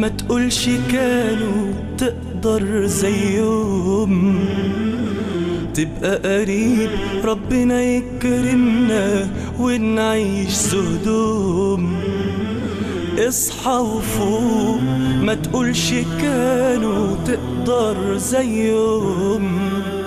ما تقولش كانوا تقدر زيهم تبقى قريب ربنا يكرمنا ونعيش سهدوم اصحى وفوق ما تقولش كانوا تقدر زيهم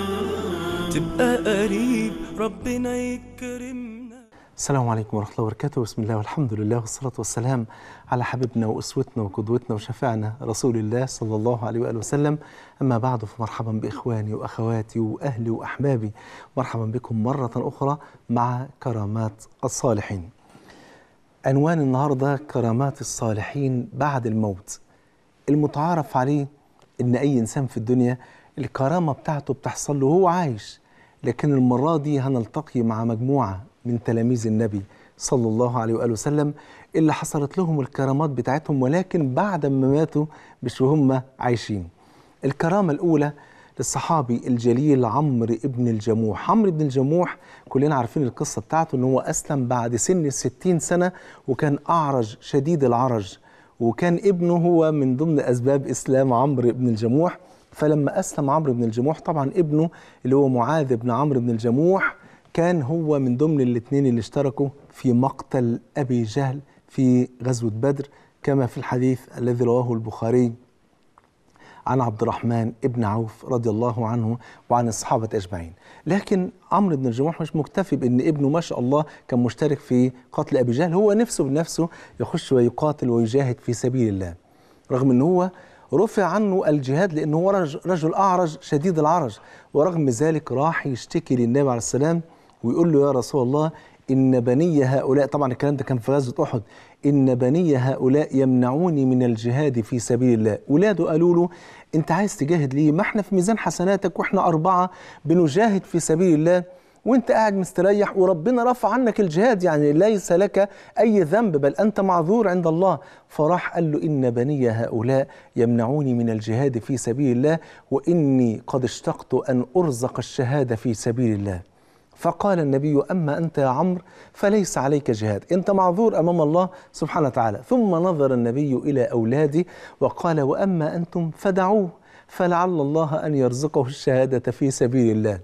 تبقى قريب ربنا يكرمنا السلام عليكم ورحمة الله وبركاته بسم الله والحمد لله والصلاة والسلام على حبيبنا وأسوتنا وقدوتنا وشفعنا رسول الله صلى الله عليه وآله وسلم أما بعد فمرحبا بإخواني وأخواتي وأهلي وأحبابي مرحبا بكم مرة أخرى مع كرامات الصالحين عنوان النهاردة كرامات الصالحين بعد الموت المتعارف عليه إن أي إنسان في الدنيا الكرامة بتاعته بتحصل له وهو عايش لكن المرة دي هنلتقي مع مجموعة من تلاميذ النبي صلى الله عليه وآله وسلم اللي حصلت لهم الكرامات بتاعتهم ولكن بعد ما ماتوا مش وهم عايشين الكرامة الأولى للصحابي الجليل عمرو ابن الجموح عمرو ابن الجموح كلنا عارفين القصة بتاعته ان هو أسلم بعد سن الستين سنة وكان أعرج شديد العرج وكان ابنه هو من ضمن أسباب إسلام عمرو بن الجموح فلما أسلم عمرو بن الجموح طبعا ابنه اللي هو معاذ بن عمرو بن الجموح كان هو من ضمن الاثنين اللي اشتركوا في مقتل أبي جهل في غزوة بدر كما في الحديث الذي رواه البخاري عن عبد الرحمن ابن عوف رضي الله عنه وعن الصحابة أجمعين لكن عمرو بن الجموح مش مكتفي بأن ابنه ما شاء الله كان مشترك في قتل أبي جهل هو نفسه بنفسه يخش ويقاتل ويجاهد في سبيل الله رغم أنه هو رفع عنه الجهاد لأنه هو رجل أعرج شديد العرج ورغم ذلك راح يشتكي للنبي عليه السلام ويقول له يا رسول الله إن بني هؤلاء طبعا الكلام ده كان في غزوة أحد إن بني هؤلاء يمنعوني من الجهاد في سبيل الله ولاده قالوا له أنت عايز تجاهد ليه ما احنا في ميزان حسناتك وإحنا أربعة بنجاهد في سبيل الله وانت قاعد مستريح وربنا رفع عنك الجهاد يعني ليس لك أي ذنب بل أنت معذور عند الله فراح قال له إن بني هؤلاء يمنعوني من الجهاد في سبيل الله وإني قد اشتقت أن أرزق الشهادة في سبيل الله فقال النبي أما أنت يا عمرو فليس عليك جهاد أنت معذور أمام الله سبحانه وتعالى ثم نظر النبي إلى أولاده وقال وأما أنتم فدعوه فلعل الله أن يرزقه الشهادة في سبيل الله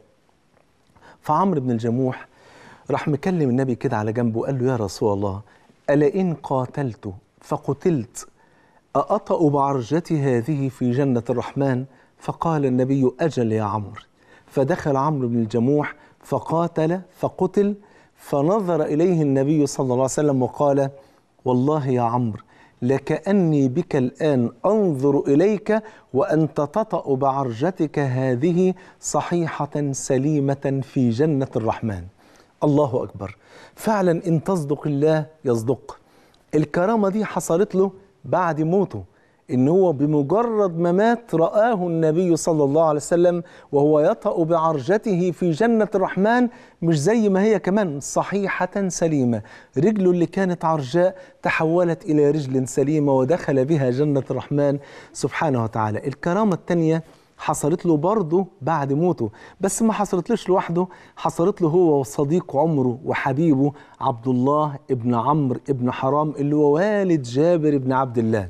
فعمرو بن الجموح راح مكلم النبي كده على جنبه وقال له يا رسول الله ألا إن قاتلت فقتلت أأطأ بعرجتي هذه في جنة الرحمن فقال النبي أجل يا عمرو فدخل عمرو بن الجموح فقاتل فقتل فنظر إليه النبي صلى الله عليه وسلم وقال والله يا عمرو لكأني بك الآن أنظر إليك وأنت تطأ بعرجتك هذه صحيحة سليمة في جنة الرحمن الله أكبر فعلا إن تصدق الله يصدق الكرامة دي حصلت له بعد موته إن هو بمجرد ما مات رآه النبي صلى الله عليه وسلم وهو يطأ بعرجته في جنة الرحمن مش زي ما هي كمان صحيحة سليمة رجله اللي كانت عرجاء تحولت إلى رجل سليمة ودخل بها جنة الرحمن سبحانه وتعالى الكرامة الثانية حصلت له برضه بعد موته بس ما حصلتلوش لوحده حصلت له هو وصديق عمره وحبيبه عبد الله ابن عمرو ابن حرام اللي هو والد جابر بن عبد الله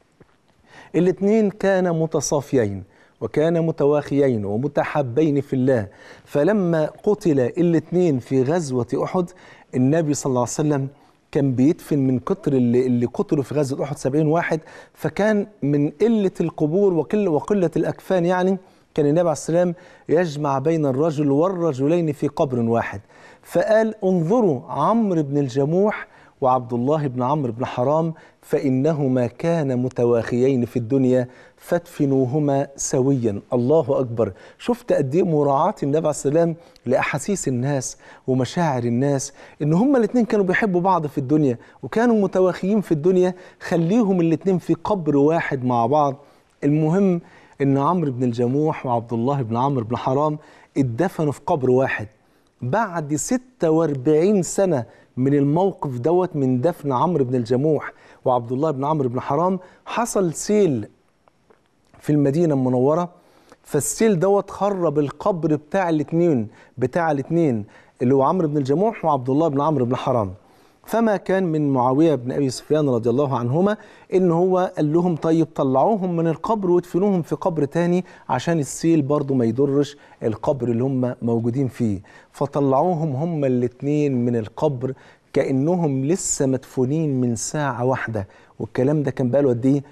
الاثنين كانا متصافيين وكانا متواخيين ومتحبين في الله فلما قتل الاثنين في غزوة أحد النبي صلى الله عليه وسلم كان بيدفن من كتر اللي, اللي قتلوا في غزوة أحد سبعين واحد فكان من قلة القبور وقلة, وقلة الأكفان يعني كان النبي عليه السلام يجمع بين الرجل والرجلين في قبر واحد فقال انظروا عمرو بن الجموح وعبد الله بن عمرو بن حرام فإنهما كانا متواخيين في الدنيا فادفنوهما سويا الله أكبر شفت قد ايه مراعاة النبي عليه السلام لأحاسيس الناس ومشاعر الناس إن هما الاثنين كانوا بيحبوا بعض في الدنيا وكانوا متواخيين في الدنيا خليهم الاثنين في قبر واحد مع بعض المهم إن عمرو بن الجموح وعبد الله بن عمرو بن حرام اتدفنوا في قبر واحد بعد 46 سنة من الموقف دوت من دفن عمرو بن الجموح وعبد الله بن عمرو بن حرام حصل سيل في المدينة المنورة فالسيل دوت خرب القبر بتاع الاثنين بتاع الاثنين اللي هو عمرو بن الجموح وعبد الله بن عمرو بن حرام فما كان من معاوية بن أبي سفيان رضي الله عنهما إن هو قال لهم طيب طلعوهم من القبر وادفنوهم في قبر تاني عشان السيل برضو ما يضرش القبر اللي هم موجودين فيه فطلعوهم هم الاتنين من القبر كأنهم لسه مدفونين من ساعة واحدة والكلام ده كان بقاله قد إيه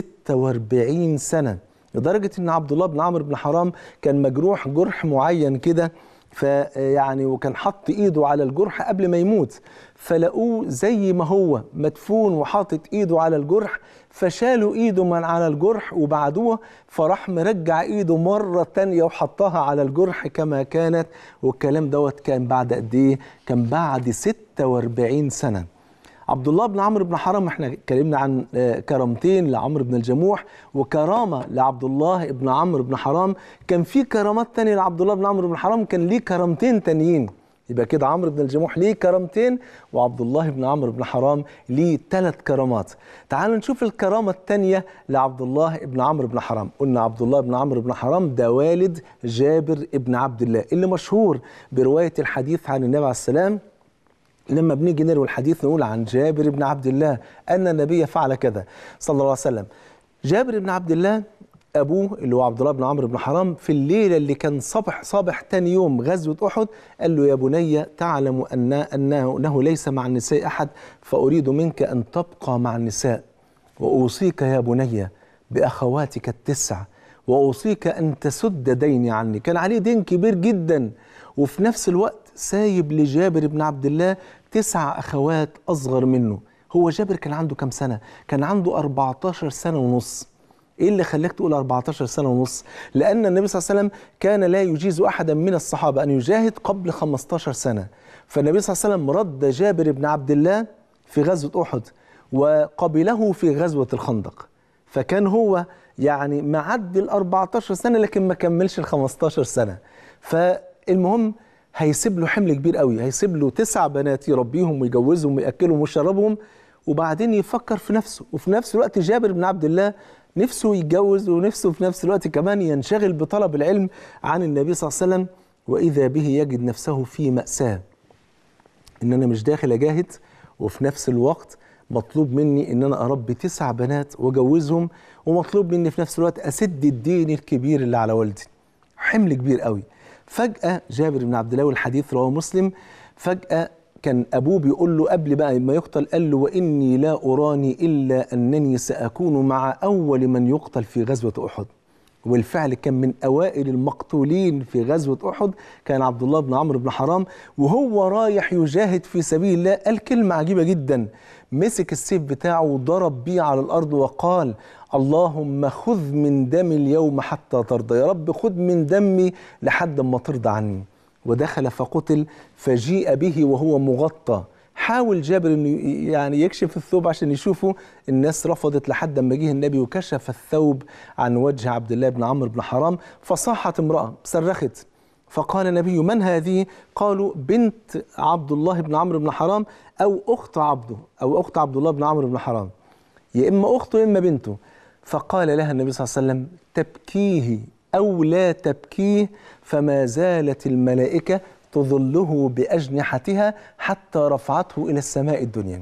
46 سنة لدرجة إن عبد الله بن عمرو بن حرام كان مجروح جرح معين كده فيعني وكان حط ايده على الجرح قبل ما يموت فلقوه زي ما هو مدفون وحاطط ايده على الجرح فشالوا ايده من على الجرح وبعدوه فراح مرجع ايده مرة تانية وحطها على الجرح كما كانت والكلام دوت كان بعد قد ايه؟ كان بعد 46 سنة عبد الله بن عمرو بن حرام احنا اتكلمنا عن آه، كرامتين لعمرو بن الجموح وكرامه لعبد الله بن عمرو بن حرام كان في كرامات تانية لعبد الله بن عمرو بن حرام كان ليه كرامتين تانيين يبقى كده عمرو بن الجموح ليه كرامتين وعبد الله بن عمرو بن حرام ليه ثلاث كرامات تعالوا نشوف الكرامة الثانية لعبد الله بن عمرو بن حرام قلنا عبد الله بن عمرو بن حرام ده والد جابر بن عبد الله اللي مشهور برواية الحديث عن النبي عليه السلام لما بنيجي نروي الحديث نقول عن جابر بن عبد الله أن النبي فعل كذا صلى الله عليه وسلم جابر بن عبد الله أبوه اللي هو عبد الله بن عمرو بن حرام في الليلة اللي كان صبح صبح تاني يوم غزوة أحد قال له يا بني تعلم أن أنه, أنه ليس مع النساء أحد فأريد منك أن تبقى مع النساء وأوصيك يا بني بأخواتك التسع وأوصيك أن تسد ديني عني كان عليه دين كبير جدا وفي نفس الوقت سايب لجابر بن عبد الله تسع أخوات أصغر منه هو جابر كان عنده كم سنة؟ كان عنده 14 سنة ونص ايه اللي خلاك تقول 14 سنه ونص؟ لان النبي صلى الله عليه وسلم كان لا يجيز احدا من الصحابه ان يجاهد قبل 15 سنه. فالنبي صلى الله عليه وسلم رد جابر بن عبد الله في غزوه احد وقبله في غزوه الخندق. فكان هو يعني معدي ال 14 سنه لكن ما كملش ال 15 سنه. فالمهم هيسيب له حمل كبير قوي، هيسيب له تسع بنات يربيهم ويجوزهم وياكلهم ويشربهم وبعدين يفكر في نفسه وفي نفس الوقت جابر بن عبد الله نفسه يتجوز ونفسه في نفس الوقت كمان ينشغل بطلب العلم عن النبي صلى الله عليه وسلم واذا به يجد نفسه في ماساه ان انا مش داخل اجاهد وفي نفس الوقت مطلوب مني ان انا اربي تسع بنات واجوزهم ومطلوب مني في نفس الوقت اسد الدين الكبير اللي على والدي حمل كبير قوي فجاه جابر بن عبد الله والحديث رواه مسلم فجاه كان ابوه بيقول له قبل بقى ما يقتل قال له واني لا اراني الا انني ساكون مع اول من يقتل في غزوه احد وبالفعل كان من اوائل المقتولين في غزوه احد كان عبد الله بن عمرو بن حرام وهو رايح يجاهد في سبيل الله قال كلمه عجيبه جدا مسك السيف بتاعه وضرب بيه على الارض وقال اللهم خذ من دمي اليوم حتى ترضى يا رب خذ من دمي لحد ما ترضى عني ودخل فقتل فجيء به وهو مغطى حاول جابر انه يعني يكشف الثوب عشان يشوفه الناس رفضت لحد ما جه النبي وكشف الثوب عن وجه عبد الله بن عمرو بن حرام فصاحت امراه صرخت فقال النبي من هذه؟ قالوا بنت عبد الله بن عمرو بن حرام او اخت عبده او اخت عبد الله بن عمرو بن حرام يا اما اخته يا اما بنته فقال لها النبي صلى الله عليه وسلم تبكيه او لا تبكيه فما زالت الملائكه تظله باجنحتها حتى رفعته الى السماء الدنيا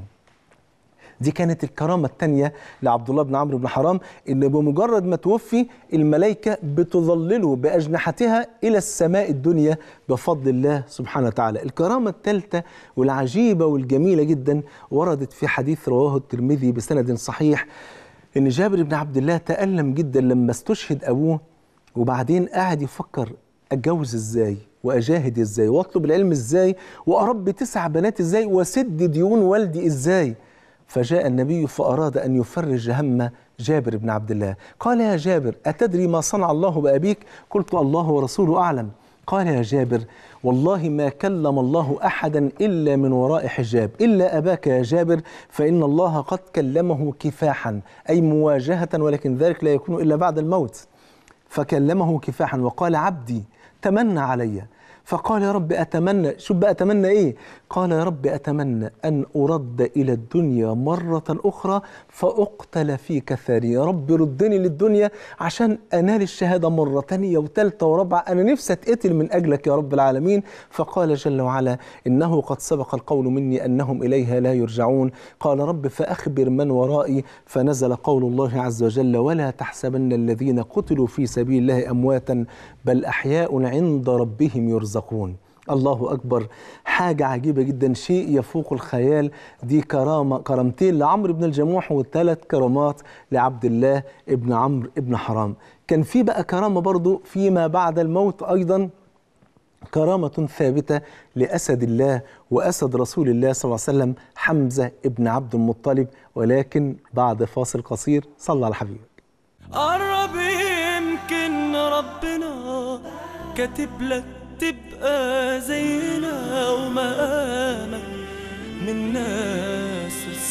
دي كانت الكرامة الثانية لعبد الله بن عمرو بن حرام إن بمجرد ما توفي الملائكة بتظلله بأجنحتها إلى السماء الدنيا بفضل الله سبحانه وتعالى الكرامة الثالثة والعجيبة والجميلة جدا وردت في حديث رواه الترمذي بسند صحيح إن جابر بن عبد الله تألم جدا لما استشهد أبوه وبعدين قاعد يفكر أتجوز إزاي وأجاهد إزاي وأطلب العلم إزاي وأربي تسع بنات إزاي وأسد ديون والدي إزاي فجاء النبي فأراد أن يفرج هم جابر بن عبد الله قال يا جابر أتدري ما صنع الله بأبيك قلت الله ورسوله أعلم قال يا جابر والله ما كلم الله أحدا إلا من وراء حجاب إلا أباك يا جابر فإن الله قد كلمه كفاحا أي مواجهة ولكن ذلك لا يكون إلا بعد الموت فكلمه كفاحا وقال عبدي تمنى علي فقال يا رب أتمنى شوف بقى أتمنى إيه قال يا رب أتمنى أن أرد إلى الدنيا مرة أخرى فأقتل فيك ثانية يا رب ردني للدنيا عشان أنال الشهادة مرة تانية وتالتة ورابعة أنا نفسي أتقتل من أجلك يا رب العالمين فقال جل وعلا إنه قد سبق القول مني أنهم إليها لا يرجعون قال رب فأخبر من ورائي فنزل قول الله عز وجل ولا تحسبن الذين قتلوا في سبيل الله أمواتا بل أحياء عند ربهم يرزقون الله أكبر حاجة عجيبة جدا شيء يفوق الخيال دي كرامة كرامتين لعمرو بن الجموح وثلاث كرامات لعبد الله ابن عمرو ابن حرام كان في بقى كرامة برضو فيما بعد الموت أيضا كرامة ثابتة لأسد الله وأسد رسول الله صلى الله عليه وسلم حمزة ابن عبد المطلب ولكن بعد فاصل قصير صلى على حبيبك قرب يمكن ربنا كاتب لك تبقى زينا ومقامك من ناس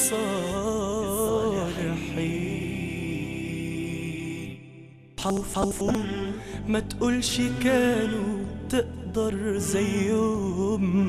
الصالحين حوف حوف ما تقولش كانوا تقدر زيهم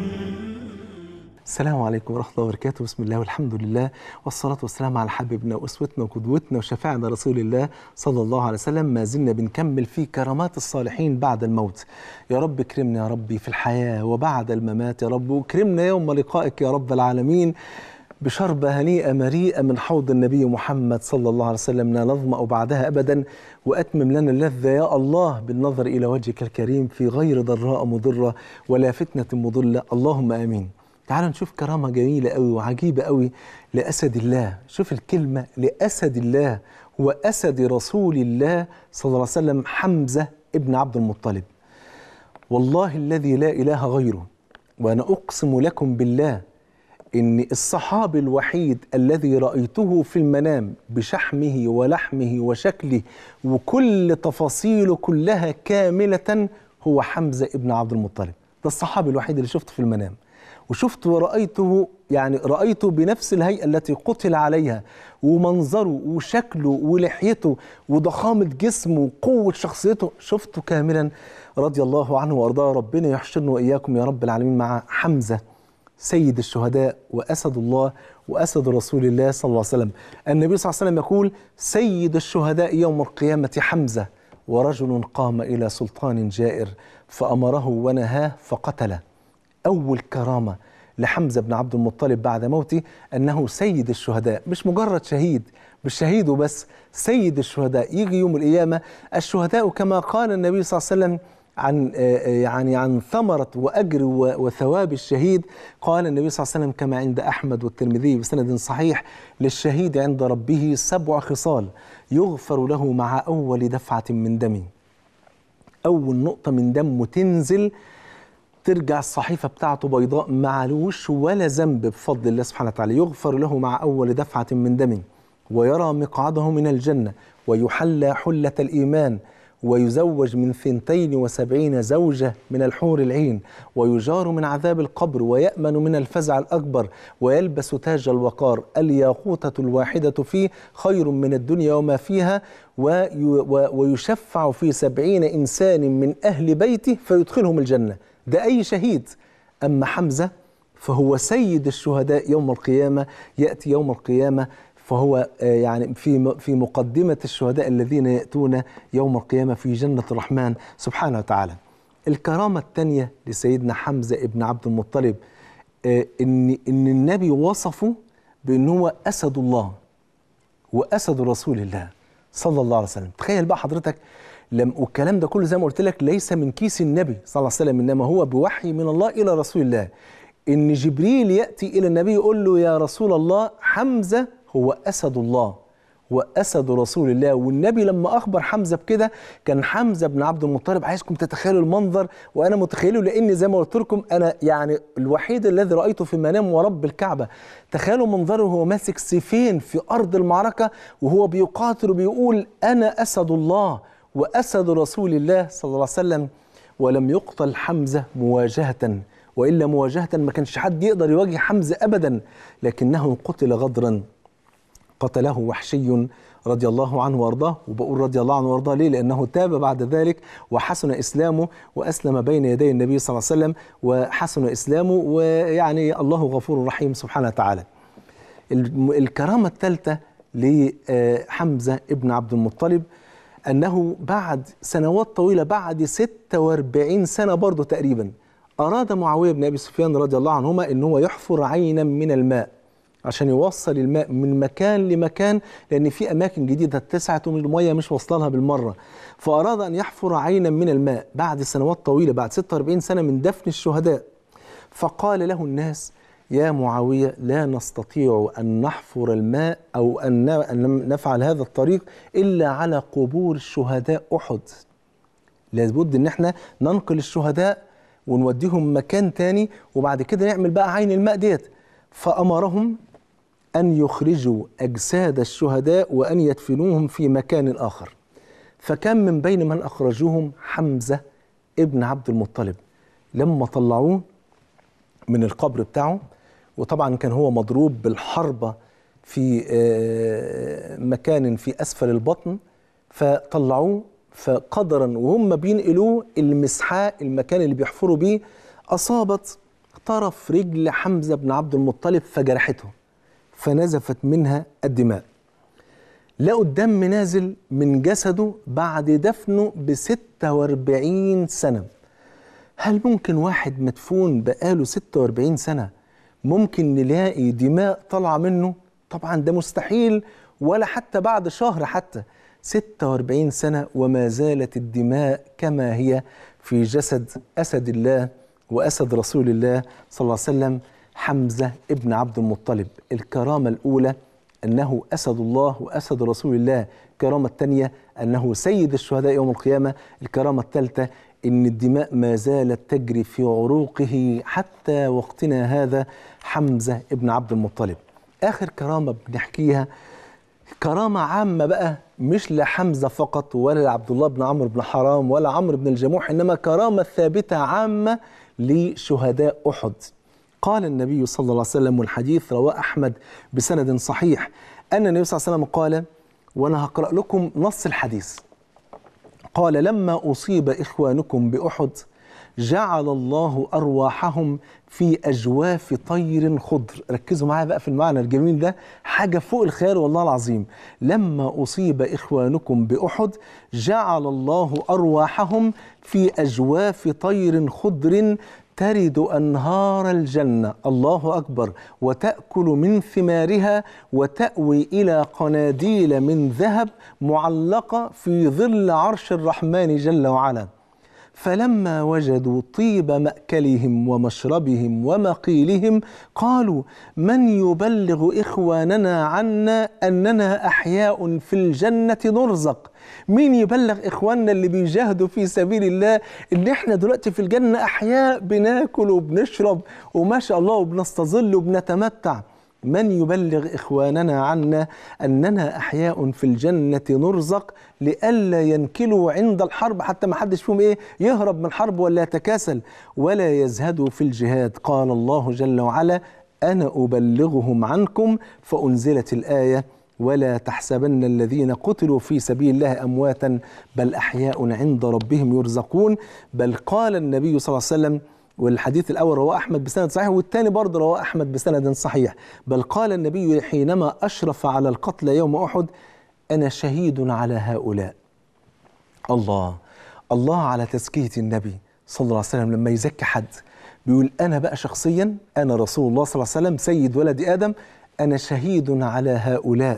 السلام عليكم ورحمة الله وبركاته بسم الله والحمد لله والصلاة والسلام على حبيبنا وأسوتنا وقدوتنا وشفاعنا رسول الله صلى الله عليه وسلم ما زلنا بنكمل في كرامات الصالحين بعد الموت يا رب اكرمنا يا ربي في الحياة وبعد الممات يا رب واكرمنا يوم لقائك يا رب العالمين بشربة هنيئة مريئة من حوض النبي محمد صلى الله عليه وسلم لا نظمأ بعدها أبدا وأتمم لنا اللذة يا الله بالنظر إلى وجهك الكريم في غير ضراء مضرة ولا فتنة مضلة اللهم آمين تعالوا نشوف كرامة جميلة قوي وعجيبة قوي لأسد الله شوف الكلمة لأسد الله وأسد رسول الله صلى الله عليه وسلم حمزة ابن عبد المطلب والله الذي لا إله غيره وأنا أقسم لكم بالله إن الصحابي الوحيد الذي رأيته في المنام بشحمه ولحمه وشكله وكل تفاصيله كلها كاملة هو حمزة ابن عبد المطلب ده الصحابي الوحيد اللي شفته في المنام وشفت ورأيته يعني رأيته بنفس الهيئة التي قتل عليها ومنظره وشكله ولحيته وضخامة جسمه وقوة شخصيته شفته كاملا رضي الله عنه وأرضاه ربنا يحشرنا وإياكم يا رب العالمين مع حمزة سيد الشهداء وأسد الله وأسد رسول الله صلى الله عليه وسلم النبي صلى الله عليه وسلم يقول سيد الشهداء يوم القيامة حمزة ورجل قام إلى سلطان جائر فأمره ونهاه فقتله أول كرامة لحمزة بن عبد المطلب بعد موته أنه سيد الشهداء مش مجرد شهيد مش شهيد وبس سيد الشهداء يجي يوم القيامة الشهداء كما قال النبي صلى الله عليه وسلم عن يعني عن ثمرة وأجر وثواب الشهيد قال النبي صلى الله عليه وسلم كما عند أحمد والترمذي بسند صحيح للشهيد عند ربه سبع خصال يغفر له مع أول دفعة من دمه أول نقطة من دمه تنزل ترجع الصحيفة بتاعته بيضاء معلوش ولا ذنب بفضل الله سبحانه وتعالى يغفر له مع أول دفعة من دمه ويرى مقعده من الجنة ويحلى حلة الإيمان ويزوج من ثنتين وسبعين زوجة من الحور العين ويجار من عذاب القبر ويأمن من الفزع الأكبر ويلبس تاج الوقار الياقوتة الواحدة فيه خير من الدنيا وما فيها ويشفع في سبعين إنسان من أهل بيته فيدخلهم الجنة ده أي شهيد أما حمزة فهو سيد الشهداء يوم القيامة يأتي يوم القيامة فهو يعني في في مقدمة الشهداء الذين يأتون يوم القيامة في جنة الرحمن سبحانه وتعالى. الكرامة الثانية لسيدنا حمزة ابن عبد المطلب إن إن النبي وصفه بأن هو أسد الله وأسد رسول الله صلى الله عليه وسلم. تخيل بقى حضرتك لم والكلام ده كله زي ما قلت لك ليس من كيس النبي صلى الله عليه وسلم انما هو بوحي من الله الى رسول الله ان جبريل ياتي الى النبي يقول له يا رسول الله حمزه هو اسد الله واسد رسول الله والنبي لما اخبر حمزه بكده كان حمزه بن عبد المطلب عايزكم تتخيلوا المنظر وانا متخيله لان زي ما قلت لكم انا يعني الوحيد الذي رايته في المنام ورب الكعبه تخيلوا منظره وهو ماسك سيفين في ارض المعركه وهو بيقاتل وبيقول انا اسد الله وأسد رسول الله صلى الله عليه وسلم ولم يقتل حمزة مواجهة وإلا مواجهة ما كانش حد يقدر يواجه حمزة أبدا لكنه قتل غدرا قتله وحشي رضي الله عنه وارضاه وبقول رضي الله عنه وارضاه ليه لانه تاب بعد ذلك وحسن اسلامه واسلم بين يدي النبي صلى الله عليه وسلم وحسن اسلامه ويعني الله غفور رحيم سبحانه وتعالى الم- الكرامه الثالثه لحمزه ابن عبد المطلب انه بعد سنوات طويله بعد 46 سنه برضه تقريبا اراد معاويه بن ابي سفيان رضي الله عنهما ان هو يحفر عينا من الماء عشان يوصل الماء من مكان لمكان لان في اماكن جديده اتسعت والميه مش واصله لها بالمره فاراد ان يحفر عينا من الماء بعد سنوات طويله بعد 46 سنه من دفن الشهداء فقال له الناس يا معاويه لا نستطيع ان نحفر الماء او ان أن نفعل هذا الطريق الا على قبور شهداء احد لابد ان احنا ننقل الشهداء ونوديهم مكان تاني وبعد كده نعمل بقى عين الماء ديت فامرهم ان يخرجوا اجساد الشهداء وان يدفنوهم في مكان اخر فكان من بين من اخرجوهم حمزه ابن عبد المطلب لما طلعوه من القبر بتاعه وطبعا كان هو مضروب بالحربة في آه، مكان في أسفل البطن فطلعوه فقدرا وهم بينقلوه المسحاء المكان اللي بيحفروا بيه أصابت طرف رجل حمزة بن عبد المطلب فجرحته فنزفت منها الدماء لقوا الدم نازل من جسده بعد دفنه ب 46 سنة هل ممكن واحد مدفون بقاله 46 سنة ممكن نلاقي دماء طالعة منه؟ طبعا ده مستحيل ولا حتى بعد شهر حتى 46 سنة وما زالت الدماء كما هي في جسد أسد الله وأسد رسول الله صلى الله عليه وسلم حمزة ابن عبد المطلب الكرامة الأولى أنه أسد الله وأسد رسول الله الكرامة الثانية أنه سيد الشهداء يوم القيامة الكرامة الثالثة إن الدماء ما زالت تجري في عروقه حتى وقتنا هذا حمزة ابن عبد المطلب آخر كرامة بنحكيها كرامة عامة بقى مش لحمزة فقط ولا لعبد الله بن عمرو بن حرام ولا عمرو بن الجموح إنما كرامة ثابتة عامة لشهداء أحد قال النبي صلى الله عليه وسلم والحديث رواه أحمد بسند صحيح أن النبي صلى الله عليه وسلم قال وأنا هقرأ لكم نص الحديث قال لما أصيب إخوانكم بأحد جعل الله أرواحهم في أجواف طير خضر ركزوا معايا بقى في المعنى الجميل ده حاجة فوق الخيال والله العظيم لما أصيب إخوانكم بأحد جعل الله أرواحهم في أجواف طير خضر ترد أنهار الجنة الله أكبر وتأكل من ثمارها وتأوي إلى قناديل من ذهب معلقة في ظل عرش الرحمن جل وعلا فلما وجدوا طيب مأكلهم ومشربهم ومقيلهم قالوا من يبلغ إخواننا عنا أننا أحياء في الجنة نرزق مين يبلغ إخواننا اللي بيجاهدوا في سبيل الله إن إحنا دلوقتي في الجنة أحياء بناكل وبنشرب وما شاء الله وبنستظل وبنتمتع من يبلغ إخواننا عنا أننا أحياء في الجنة نرزق لئلا ينكلوا عند الحرب حتى ما حدش فيهم إيه يهرب من الحرب ولا يتكاسل ولا يزهدوا في الجهاد قال الله جل وعلا أنا أبلغهم عنكم فأنزلت الآية ولا تحسبن الذين قتلوا في سبيل الله أمواتا بل أحياء عند ربهم يرزقون بل قال النبي صلى الله عليه وسلم والحديث الأول رواه أحمد بسند صحيح والثاني برضه رواه أحمد بسند صحيح بل قال النبي حينما أشرف على القتلى يوم أحد أنا شهيد على هؤلاء الله الله على تزكية النبي صلى الله عليه وسلم لما يزكي حد بيقول أنا بقى شخصيا أنا رسول الله صلى الله عليه وسلم سيد ولد آدم أنا شهيد على هؤلاء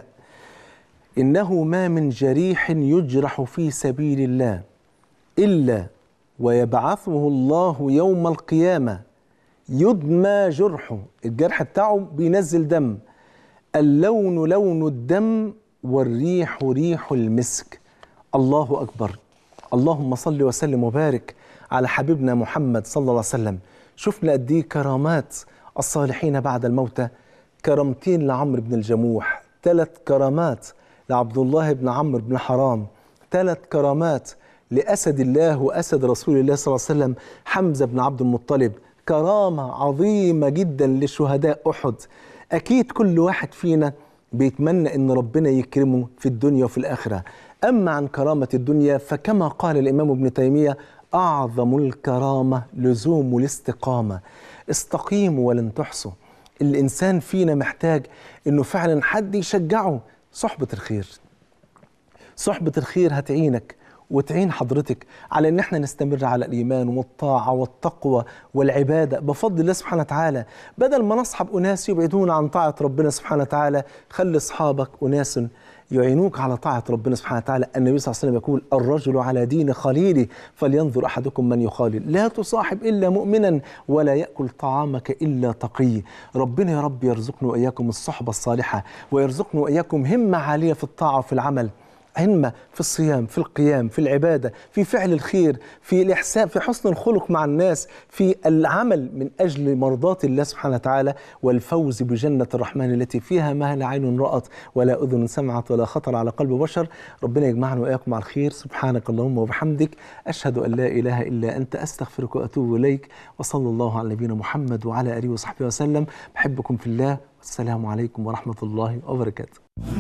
إنه ما من جريح يجرح في سبيل الله إلا ويبعثه الله يوم القيامة يدمى جرحه الجرح بتاعه بينزل دم اللون لون الدم والريح ريح المسك الله أكبر اللهم صل وسلم وبارك على حبيبنا محمد صلى الله عليه وسلم شفنا قد ايه كرامات الصالحين بعد الموتى كرامتين لعمرو بن الجموح ثلاث كرامات لعبد الله بن عمرو بن حرام ثلاث كرامات لأسد الله وأسد رسول الله صلى الله عليه وسلم حمزة بن عبد المطلب كرامة عظيمة جدا لشهداء أحد أكيد كل واحد فينا بيتمنى ان ربنا يكرمه في الدنيا وفي الاخره اما عن كرامه الدنيا فكما قال الامام ابن تيميه اعظم الكرامه لزوم الاستقامه استقيموا ولن تحصوا الانسان فينا محتاج انه فعلا حد يشجعه صحبه الخير صحبة الخير هتعينك وتعين حضرتك على ان احنا نستمر على الايمان والطاعه والتقوى والعباده بفضل الله سبحانه وتعالى بدل ما نصحب اناس يبعدون عن طاعه ربنا سبحانه وتعالى خلي اصحابك اناس يعينوك على طاعه ربنا سبحانه وتعالى النبي صلى الله عليه وسلم يقول الرجل على دين خليله فلينظر احدكم من يخالل لا تصاحب الا مؤمنا ولا ياكل طعامك الا تقي ربنا يا رب يرزقنا واياكم الصحبه الصالحه ويرزقنا واياكم همه عاليه في الطاعه وفي العمل همة في الصيام في القيام في العبادة في فعل الخير في الإحسان في حسن الخلق مع الناس في العمل من أجل مرضاة الله سبحانه وتعالى والفوز بجنة الرحمن التي فيها ما لا عين رأت ولا أذن سمعت ولا خطر على قلب بشر ربنا يجمعنا وإياكم على الخير سبحانك اللهم وبحمدك أشهد أن لا إله إلا أنت أستغفرك وأتوب إليك وصلى الله على نبينا محمد وعلى آله وصحبه وسلم بحبكم في الله والسلام عليكم ورحمة الله وبركاته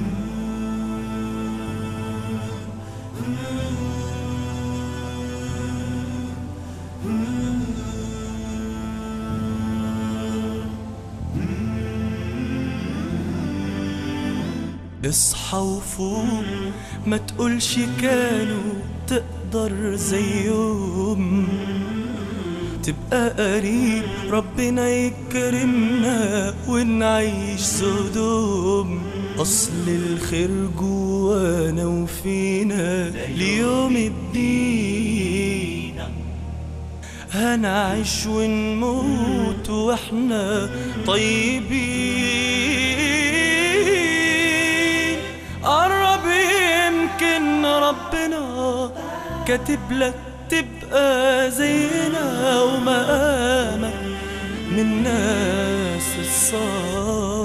اصحى وفوق ما تقولش كانوا تقدر زيهم تبقى قريب ربنا يكرمنا ونعيش سدوم أصل الخير جوانا وفينا ليوم الدين هنعيش ونموت واحنا طيبين قرب يمكن ربنا كاتب لك تبقى زينا ومقامك من الناس الصالحين